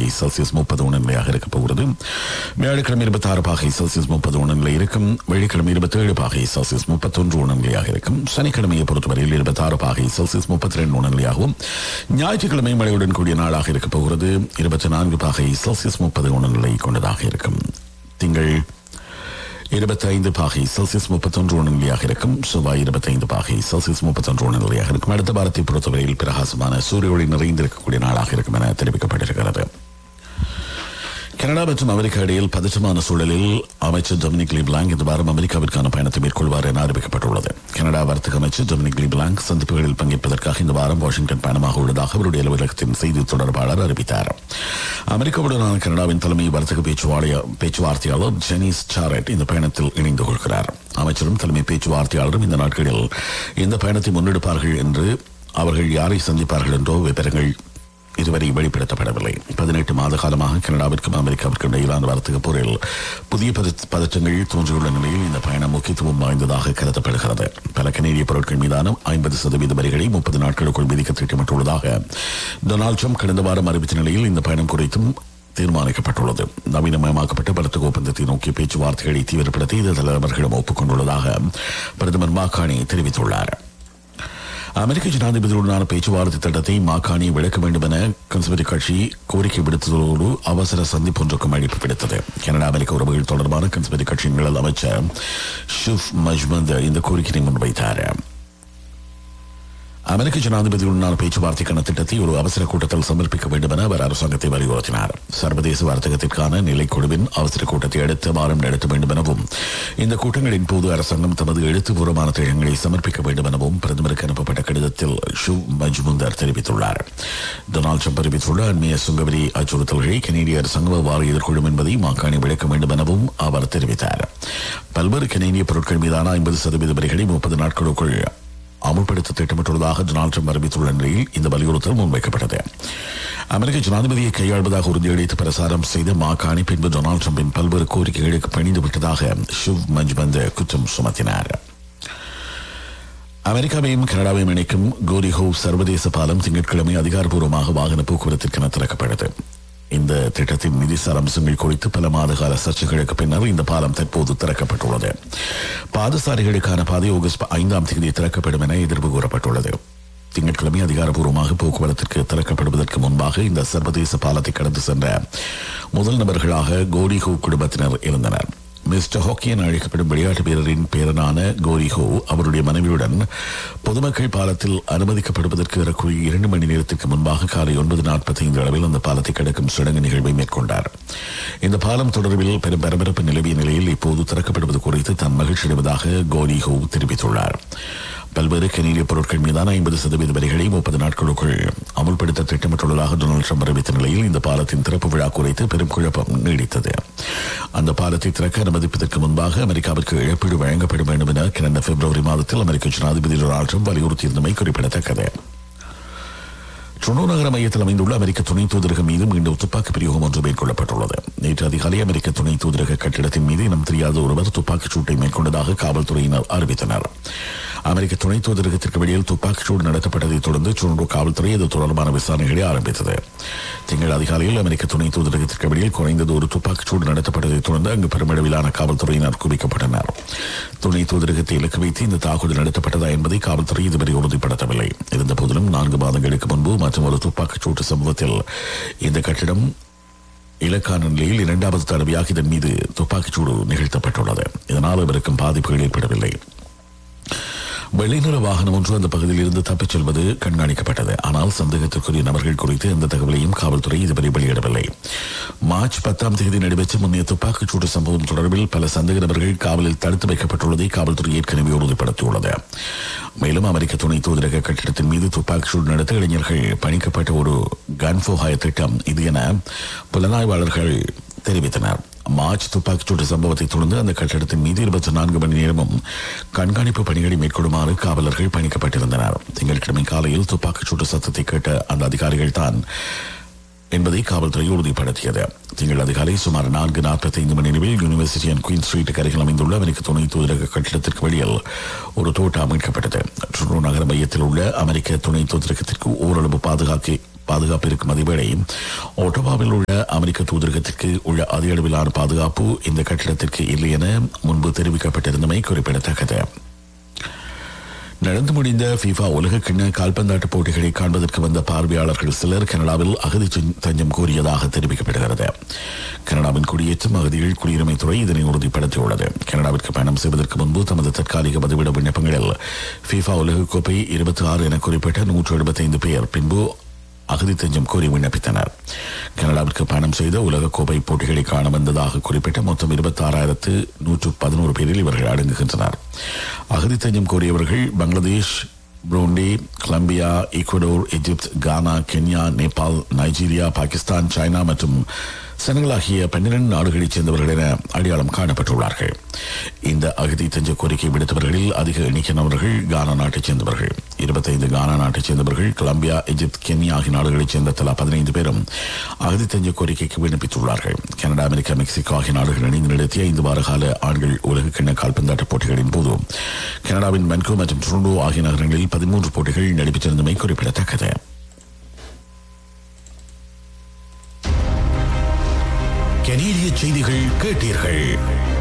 Celsius முப்பது உணர்நிலையாக இருக்கப் போகிறது வியாழக்கிழமை இருபத்தி ஆறு பாகை செல்சியஸ் முப்பது உணர்நிலை இருக்கும் வெள்ளிக்கிழமை இருபத்தி ஏழு பாகை செல்சியஸ் முப்பத்தொன்று உணர்நிலையாக இருக்கும் சனிக்கிழமையை பொறுத்தவரையில் இருபத்தி ஆறு பாகை செல்சியஸ் முப்பத்தி ரெண்டு உணர்நிலையாகவும் ஞாயிற்றுக்கிழமை மழையுடன் கூடிய நாளாக இருக்கப் போகிறது இருபத்தி நான்கு பாகை செல்சியஸ் முப்பது உணர்நிலை கொண்டதாக இருக்கும் திங்கள் இருபத்தி ஐந்து பாகை செல்சியஸ் முப்பத்தொன்று உணர்நிலையாக இருக்கும் செவ்வாய் இருபத்தி ஐந்து பாகை செல்சியஸ் முப்பத்தொன்று உணர்நிலையாக இருக்கும் அடுத்த வாரத்தை பொறுத்தவரையில் பிரகாசமான சூரிய ஒளி நிறைந்திருக்கக்கூடிய நாளாக இருக்கும் என தெரிவிக்கப்பட்டிருக்கிறது கனடா மற்றும் அமெரிக்கா இடையில் பதற்றமான சூழலில் அமைச்சர் டொமினிக் லீ பிளாங்க் இந்த வாரம் அமெரிக்காவிற்கான பயணத்தை மேற்கொள்வார் என அறிவிக்கப்பட்டுள்ளது கனடா வர்த்தக அமைச்சர் டொமினிக் லீ பிளாங்க் சந்திப்புகளில் பங்கேற்பதற்காக இந்த வாரம் வாஷிங்டன் பயணமாக உள்ளதாக அவருடைய அலுவலகத்தின் செய்தி தொடர்பாளர் அறிவித்தார் அமெரிக்காவுடனான கனடாவின் தலைமை வர்த்தக பேச்சுவாளைய- பேச்சுவார்த்தையாளர் ஜெனிஸ் சாரெட் இந்த பயணத்தில் இணைந்து கொள்கிறார் அமைச்சரும் தலைமை பேச்சுவார்த்தையாளரும் இந்த நாட்களில் இந்த பயணத்தை முன்னெடுப்பார்கள் என்று அவர்கள் யாரை சந்திப்பார்கள் என்றோ விவரங்கள் இதுவரை வெளிப்படுத்தப்படவில்லை பதினெட்டு மாத காலமாக கனடாவிற்கும் அமெரிக்காவிற்கும் இடையிலான வர்த்தக போரில் புதிய பதத்- பதற்றங்கள் தோன்றியுள்ள நிலையில் இந்த பயணம் முக்கியத்துவம் வாய்ந்ததாக கருதப்படுகிறது பல கனேடிய பொருட்கள் மீதான ஐம்பது சதவீத வரிகளை முப்பது நாட்களுக்குள் விதிக்க திட்டமிட்டுள்ளதாக டொனால்டு ட்ரம்ப் கடந்த வாரம் அறிவித்த நிலையில் இந்த பயணம் குறித்தும் தீர்மானிக்கப்பட்டுள்ளது நவீனமயமாக்கப்பட்ட வர்த்தக ஒப்பந்தத்தை நோக்கிய பேச்சுவார்த்தைகளை தீவிரப்படுத்தி இந்த தலைவர்களிடம் ஒப்புக்கொண்டுள்ளதாக பிரதமர் மாகாணி தெரிவித்துள்ளார் அமெரிக்க ஜனாதிபதியுடனான பேச்சுவார்த்தை திட்டத்தை மாகாணி விளக்க வேண்டும் என கன்சர்வேட்டிவ் கட்சி கோரிக்கை விடுத்ததோடு அவசர சந்திப்பு ஒன்றுக்கும் அழைப்பு விடுத்தது கனடா அமெரிக்க உறவுகள் தொடர்பான கன்சர்வேட்டிவ் கட்சியின் நிழல் அமைச்சர் ஷிஃப் மஜ்மந்த் இந்த கோரிக்கையை முன்வைத்தார் அமெரிக்க ஜனாதிபதியுடனான பேச்சுவார்த்தைக்கான திட்டத்தை ஒரு அவசர கூட்டத்தில் சமர்ப்பிக்க வேண்டும் என அவர் அரசாங்கத்தை வலியுறுத்தினார் சர்வதேச வர்த்தகத்திற்கான நிலைக்குழுவின் அவசர கூட்டத்தை அடுத்த வாரம் நடத்த வேண்டும் எனவும் இந்த கூட்டங்களின் போது அரசாங்கம் தமது எழுத்துப்பூர்வமான திட்டங்களை சமர்ப்பிக்க வேண்டும் எனவும் பிரதமருக்கு அனுப்பப்பட்ட கடிதத்தில் ஷு மஜ்முந்தர் தெரிவித்துள்ளார் டொனால்டு ட்ரம்ப் அறிவித்துள்ள அண்மைய சுங்கவரி அச்சுறுத்தல்களை கனேடிய அரசாங்கம் எவ்வாறு எதிர்கொள்ளும் என்பதை மாகாணி விளக்க வேண்டும் எனவும் அவர் தெரிவித்தார் பல்வேறு கனேடிய பொருட்கள் மீதான ஐம்பது சதவீத வரிகளை முப்பது நாட்களுக்குள் அமுல்படுத்த திட்டமிட்டுள்ளதாக டொனால்டு ட்ரம்ப் அறிவித்துள்ள நிலையில் இந்த வலியுறுத்தல் முன்வைக்கப்பட்டது அமெரிக்க ஜனாதிபதியை கையாள்வதாக உறுதியளித்து பிரசாரம் செய்த மாகாணி பின்பு டொனால்டு ட்ரம்பின் பல்வேறு கோரிக்கைகளுக்கு பணிந்து விட்டதாக ஷிவ் மஞ்ச்பந்த் குற்றம் சுமத்தினார் அமெரிக்காவையும் கனடாவையும் இணைக்கும் கோரிஹோ சர்வதேச பாலம் திங்கட்கிழமை அதிகாரப்பூர்வமாக வாகன போக்குவரத்திற்கென திறக்கப்பட்டது இந்த திட்டத்தின் நிதிசார் அம்சங்கள் குறித்து பல மாத கால சர்ச்சைகளுக்கு பின்னர் இந்த பாலம் தற்போது திறக்கப்பட்டுள்ளது பாதசாரிகளுக்கான பாதை ஆகஸ்ட் ஐந்தாம் தேதி திறக்கப்படும் என எதிர்ப்பு கூறப்பட்டுள்ளது திங்கட்கிழமை அதிகாரப்பூர்வமாக போக்குவரத்திற்கு திறக்கப்படுவதற்கு முன்பாக இந்த சர்வதேச பாலத்தை கடந்து சென்ற முதல் நபர்களாக கோரிஹோ குடும்பத்தினர் இருந்தனர் மிஸ்டர் ஹாக்கி என அழைக்கப்படும் விளையாட்டு வீரரின் பேரனான கோரிஹோ அவருடைய மனைவியுடன் பொதுமக்கள் பாலத்தில் அனுமதிக்கப்படுவதற்கு ஏறக்குறைய இரண்டு மணி நேரத்திற்கு முன்பாக காலை ஒன்பது நாற்பத்தி ஐந்து அளவில் அந்த பாலத்தை கடக்கும் சடங்கு நிகழ்வை மேற்கொண்டார் இந்த பாலம் தொடர்பில் பெரும் பரபரப்பு நிலவிய நிலையில் இப்போது திறக்கப்படுவது குறித்து தான் மகிழ்ச்சி அடைவதாக கோரிஹோ தெரிவித்துள்ளார் பல்வேறு கனேடிய பொருட்கள் மீதான ஐம்பது சதவீத வரிகளை முப்பது நாட்களுக்குள் அமுல்படுத்த திட்டமிட்டுள்ளதாக டொனால்டு ட்ரம்ப் அறிவித்த நிலையில் இந்த பாலத்தின் திறப்பு விழா குறித்து பெரும் குழப்பம் நீடித்தது அந்த பாலத்தை திறக்க அனுமதிப்பதற்கு முன்பாக அமெரிக்காவிற்கு இழப்பீடு வழங்கப்பட வேண்டும் என கடந்த பிப்ரவரி மாதத்தில் அமெரிக்க ஜனாதிபதி டொனால்டு ட்ரம்ப் வலியுறுத்தியிருந்தமை குறிப்பிடத்தக்கது ட்ரோனோ நகர மையத்தில் அமைந்துள்ள அமெரிக்க துணை தூதரகம் மீது மீண்டும் துப்பாக்கி பிரயோகம் ஒன்று மேற்கொள்ளப்பட்டுள்ளது நேற்று அதிகாலை அமெரிக்க துணை தூதரக கட்டிடத்தின் மீது இனம் தெரியாத ஒருவர் துப்பாக்கிச் சூட்டை மேற்கொண்டதாக காவல்துறையினர் அறிவித்தனர் அமெரிக்க துணை தூதரகத்திற்கு வெளியில் துப்பாக்கிச் சூடு நடத்தப்பட்டதைத் தொடர்ந்து ட்ரோனோ காவல்துறை இது தொடர்பான விசாரணைகளை ஆரம்பித்தது திங்கள் அதிகாலையில் அமெரிக்க துணை தூதரகத்திற்கு வெளியில் குறைந்தது ஒரு துப்பாக்கிச் சூடு நடத்தப்பட்டதைத் தொடர்ந்து அங்கு பெருமளவிலான காவல்துறையினர் குவிக்கப்பட்டனர் துணை தூதரகத்தை இலக்கு வைத்து இந்த தாக்குதல் நடத்தப்பட்டதா என்பதை காவல்துறை இதுவரை உறுதிப்படுத்தவில்லை இருந்தபோதிலும் நான்கு மாதங்களுக்கு முன்பு மற்றும் ஒரு துப்பாக்கிச் சூட்டு சம்பவத்தில் இந்த கட்டிடம் இலக்கான நிலையில் இரண்டாவது தடவையாக இதன் மீது துப்பாக்கிச் சூடு நிகழ்த்தப்பட்டுள்ளது இதனால் இவருக்கும் பாதிப்புகள் ஏற்படவில்லை வெள்ளைநிற வாகனம் ஒன்று அந்த பகுதியில் இருந்து தப்பிச் செல்வது கண்காணிக்கப்பட்டது ஆனால் சந்தேகத்திற்குரிய நபர்கள் குறித்து எந்த தகவலையும் காவல்துறை இதுவரை வெளியிடவில்லை மார்ச் பத்தாம் தேதி நடைபெற்ற முன்னைய துப்பாக்கிச் சூடு சம்பவம் தொடர்பில் பல சந்தேக நபர்கள் காவலில் தடுத்து வைக்கப்பட்டுள்ளதை காவல்துறை ஏற்கனவே உறுதிப்படுத்தியுள்ளது மேலும் அமெரிக்க துணை தூதரக கட்டிடத்தின் மீது துப்பாக்கிச் சூடு நடத்த இளைஞர்கள் பணிக்கப்பட்ட ஒரு கன்ஃபோஹாய திட்டம் இது என புலனாய்வாளர்கள் தெரிவித்தனர் மார்ச் துப்பாக்கிச்சூட்டு சம்பவத்தை தொடர்ந்து அந்த கட்டிடத்தின் மீது இருபத்தி நான்கு மணி நேரமும் கண்காணிப்பு பணிகளை மேற்கொள்ளுமாறு காவலர்கள் பணிக்கப்பட்டிருந்தனர் திங்கட்கிழமை காலையில் துப்பாக்கிச்சூட்டு சத்தத்தை கேட்ட அந்த அதிகாரிகள் தான் என்பதை காவல்துறை உறுதிப்படுத்தியது திங்கள் அதிகாலை சுமார் நான்கு நாற்பத்தி ஐந்து மணி அளவில் யூனிவர்சிட்டி அண்ட் குயின் ஸ்ட்ரீட் அருகில் அமைந்துள்ள அமெரிக்க துணை தூதரக கட்டிடத்திற்கு வெளியில் ஒரு தோட்டம் அமைக்கப்பட்டது ட்ரோனோ நகர மையத்தில் உள்ள அமெரிக்க துணை தூதரகத்திற்கு ஓரளவு பாதுகாக்க பாதுகாப்பு இருக்கும் அதேவேளை ஒட்டோவாவில் உள்ள அமெரிக்க தூதரகத்திற்கு உள்ள அதிக அளவிலான பாதுகாப்பு இந்த கட்டிடத்திற்கு இல்லை என முன்பு தெரிவிக்கப்பட்டிருந்தமை குறிப்பிடத்தக்கது நடந்து முடிந்த FIFA உலக கிண்ண கால்பந்தாட்ட போட்டிகளை காண்பதற்கு வந்த பார்வையாளர்கள் சிலர் கனடாவில் அகதி சென்- தஞ்சம் கோரியதாக தெரிவிக்கப்படுகிறது கனடாவின் குடியேற்றம் அகதிகள் குடியுரிமைத்துறை இதனை உறுதிப்படுத்தியுள்ளது கனடாவிற்கு பயணம் செய்வதற்கு முன்பு தமது தற்காலிக பதிவிட விண்ணப்பங்களில் FIFA உலகக்கோப்பை இருபத்தி ஆறு என குறிப்பிட்ட நூற்று எழுபத்தைந்து பேர் பின்பு அகதி தஞ்சம் கோரி விண்ணப்பித்தனர் கனடாவிற்கு பயணம் செய்த உலகக்கோப்பை போட்டிகளை காண வந்ததாக குறிப்பிட்ட மொத்தம் இருபத்தி ஆறாயிரத்து நூற்று பதினோரு பேரில் இவர்கள் அடங்குகின்றனர் அகதி தஞ்சம் கோரியவர்கள் பங்களாதேஷ் புரூண்டி கொலம்பியா ஈக்குவடோர் எகிப்து Ghana Kenya Nepal Nigeria Pakistan China மற்றும் செனகல் ஆகிய பன்னிரண்டு நாடுகளைச் சேர்ந்தவர்கள் என அடையாளம் காணப்பட்டுள்ளார்கள் இந்த அகதி தஞ்ச கோரிக்கை விடுத்தவர்களில் அதிக எண்ணிக்கையானவர்கள் கானா நாட்டைச் சேர்ந்தவர்கள் இருபத்தைந்து கானா நாட்டைச் சேர்ந்தவர்கள் கொலம்பியா எகிப்து கென்யா ஆகிய நாடுகளைச் சேர்ந்த தலா பதினைந்து பேரும் அகதி தஞ்ச கோரிக்கைக்கு விண்ணப்பித்துள்ளார்கள் கனடா அமெரிக்கா மெக்சிகோ ஆகிய நாடுகள் இணைந்து நடத்திய ஐந்து வார கால ஆண்கள் உலக கிண்ண கால்பந்தாட்ட போட்டிகளின் போது கனடாவின் மென்கோ மற்றும் டொரண்டோ ஆகிய நகரங்களில் பதிமூன்று போட்டிகள் நடைபெற்றிருந்தமை குறிப்பிடத்தக்கது கனேடிய செய்திகள் கேட்டீர்கள்